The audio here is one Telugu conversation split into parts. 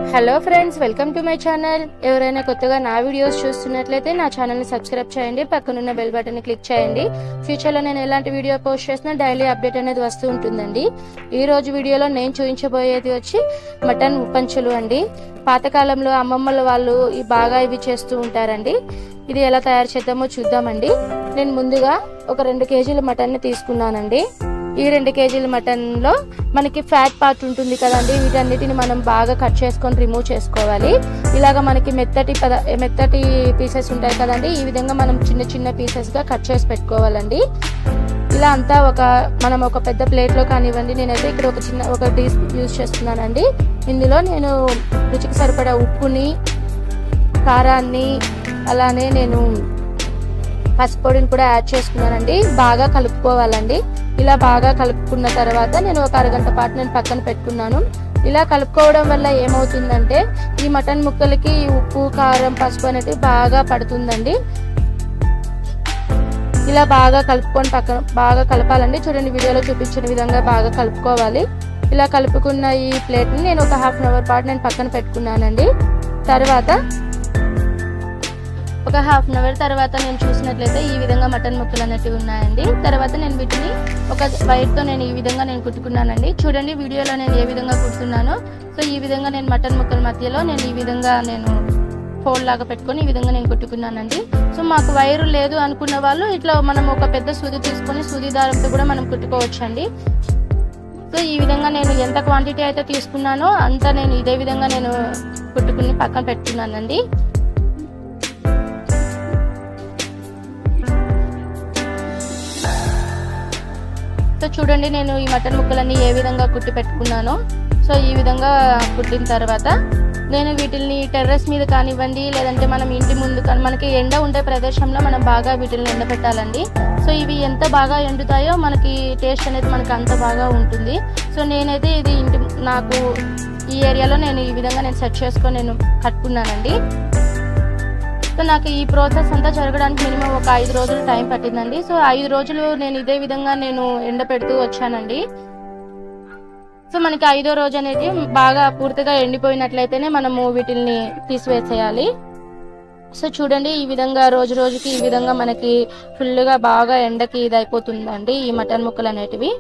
hello friends welcome to my channel ఎవరైనా కొత్తగా నా వీడియోస్ చూస్తున్నట్లయితే నా ఛానల్ని సబ్స్క్రైబ్ చేయండి పక్కనున్న బెల్ బటన్ క్లిక్ చేయండి ఫ్యూచర్లో నేను ఎలాంటి వీడియో పోస్ట్ చేసినా డైలీ అప్డేట్ అనేది వస్తూ ఉంటుందండి ఈ రోజు వీడియోలో నేను చూపించబోయేది వచ్చి మటన్ పంచులు అండి పాతకాలంలో అమ్మమ్మల వాళ్ళు ఈ బాగా ఇవి చేస్తూ ఉంటారండి ఇది ఎలా తయారు చేద్దామో చూద్దామండి నేను ముందుగా ఒక రెండు కేజీల మటన్ని తీసుకున్నానండి ఈ రెండు కేజీల మటన్ లో మనకి ఫ్యాట్ పార్ట్ ఉంటుంది కదండి వీటన్నిటిని మనం బాగా కట్ చేసుకొని రిమూవ్ చేసుకోవాలి ఇలాగ మనకి మెత్తటి పద మెత్తటి పీసెస్ ఉంటాయి కదండి ఈ విధంగా మనం చిన్న చిన్న పీసెస్ గా కట్ చేసి పెట్టుకోవాలండి ఇలా అంతా ఒక మనం ఒక పెద్ద ప్లేట్ లో కానివ్వండి నేనైతే ఇక్కడ ఒక చిన్న ఒక డీస్ యూజ్ చేస్తున్నానండి ఇందులో నేను రుచికి సరిపడా ఉప్పుని కారాన్ని అలానే నేను పసుపు పొడిని కూడా యాడ్ చేసుకున్నానండి బాగా కలుపుకోవాలండి ఇలా బాగా కలుపుకున్న తర్వాత నేను ఒక అరగంట పాటు నేను పక్కన పెట్టుకున్నాను ఇలా కలుపుకోవడం వల్ల ఏమవుతుందంటే ఈ మటన్ ముక్కలకి ఈ ఉప్పు కారం పసుపు అనేది బాగా పడుతుందండి ఇలా బాగా కలుపుకొని పక్కన బాగా కలపాలండి చూడండి వీడియోలో చూపించిన విధంగా బాగా కలుపుకోవాలి ఇలా కలుపుకున్న ఈ ప్లేట్ని నేను ఒక హాఫ్ అన్ అవర్ పాటు నేను పక్కన పెట్టుకున్నానండి తర్వాత ఒక హాఫ్ అన్ అవర్ తర్వాత నేను చూసినట్లయితే ఈ విధంగా మటన్ ముక్కలు అనేటివి ఉన్నాయండి తర్వాత నేను వీటిని ఒక వైర్తో నేను ఈ విధంగా నేను కుట్టుకున్నానండి చూడండి వీడియోలో నేను ఏ విధంగా కుడుతున్నానో సో ఈ విధంగా నేను మటన్ ముక్కల మధ్యలో నేను ఈ విధంగా నేను ఫోల్డ్ లాగా పెట్టుకొని ఈ విధంగా నేను కుట్టుకున్నానండి సో మాకు వైరు లేదు అనుకున్న వాళ్ళు ఇట్లా మనం ఒక పెద్ద సూది తీసుకొని సూది దారంతో కూడా మనం కుట్టుకోవచ్చండి సో ఈ విధంగా నేను ఎంత క్వాంటిటీ అయితే తీసుకున్నానో అంత నేను ఇదే విధంగా నేను కుట్టుకుని పక్కన పెట్టుకున్నానండి సో చూడండి నేను ఈ మటన్ ముక్కలన్నీ ఏ విధంగా కుట్టి పెట్టుకున్నానో సో ఈ విధంగా కుట్టిన తర్వాత నేను వీటిని టెర్రస్ మీద కానివ్వండి లేదంటే మనం ఇంటి ముందు కానీ మనకి ఎండ ఉండే ప్రదేశంలో మనం బాగా వీటిని ఎండబెట్టాలండి సో ఇవి ఎంత బాగా ఎండుతాయో మనకి టేస్ట్ అనేది మనకి అంత బాగా ఉంటుంది సో నేనైతే ఇది ఇంటి నాకు ఈ ఏరియాలో నేను ఈ విధంగా నేను సెట్ చేసుకొని నేను కట్టుకున్నానండి సో నాకు ఈ ప్రాసెస్ అంతా జరగడానికి మినిమం ఒక ఐదు రోజులు టైం పట్టిందండి సో ఐదు రోజులు నేను ఇదే విధంగా నేను ఎండ పెడుతూ వచ్చానండి సో మనకి ఐదో రోజు అనేది బాగా పూర్తిగా ఎండిపోయినట్లయితేనే మనము వీటిల్ని తీసివేసేయాలి సో చూడండి ఈ విధంగా రోజు రోజుకి ఈ విధంగా మనకి ఫుల్గా బాగా ఎండకి ఇది అయిపోతుందండి ఈ మటన్ ముక్కలు అనేటివి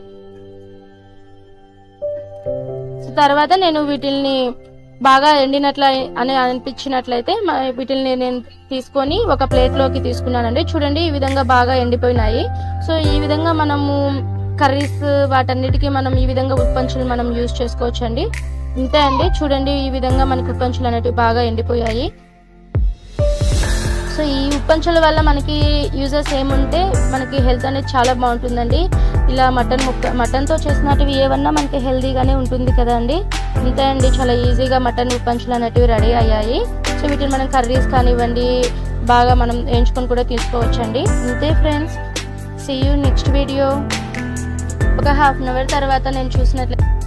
సో తర్వాత నేను వీటిల్ని బాగా ఎండినట్ల అని అనిపించినట్లయితే వీటిని నేను తీసుకొని ఒక ప్లేట్లోకి తీసుకున్నానండి చూడండి ఈ విధంగా బాగా ఎండిపోయినాయి సో ఈ విధంగా మనము కర్రీస్ వాటన్నిటికీ మనం ఈ విధంగా ఉప్పంచులు మనం యూజ్ చేసుకోవచ్చు అండి ఇంతే అండి చూడండి ఈ విధంగా మనకి ఉప్పంచులు అనేటివి బాగా ఎండిపోయాయి సో ఈ ఉప్పంచుల వల్ల మనకి యూజెస్ ఏముంటే మనకి హెల్త్ అనేది చాలా బాగుంటుందండి ఇలా మటన్ ముక్క మటన్తో చేసినటివి ఏమన్నా మనకి హెల్తీగానే ఉంటుంది కదండి అంతే అండి చాలా ఈజీగా మటన్ ఉప్పంచులు అనేటివి రెడీ అయ్యాయి సో వీటిని మనం కర్రీస్ కానివ్వండి బాగా మనం వేయించుకొని కూడా తీసుకోవచ్చండి అంతే friends see you next video ఒక హాఫ్ అన్ అవర్ తర్వాత నేను చూసినట్లయితే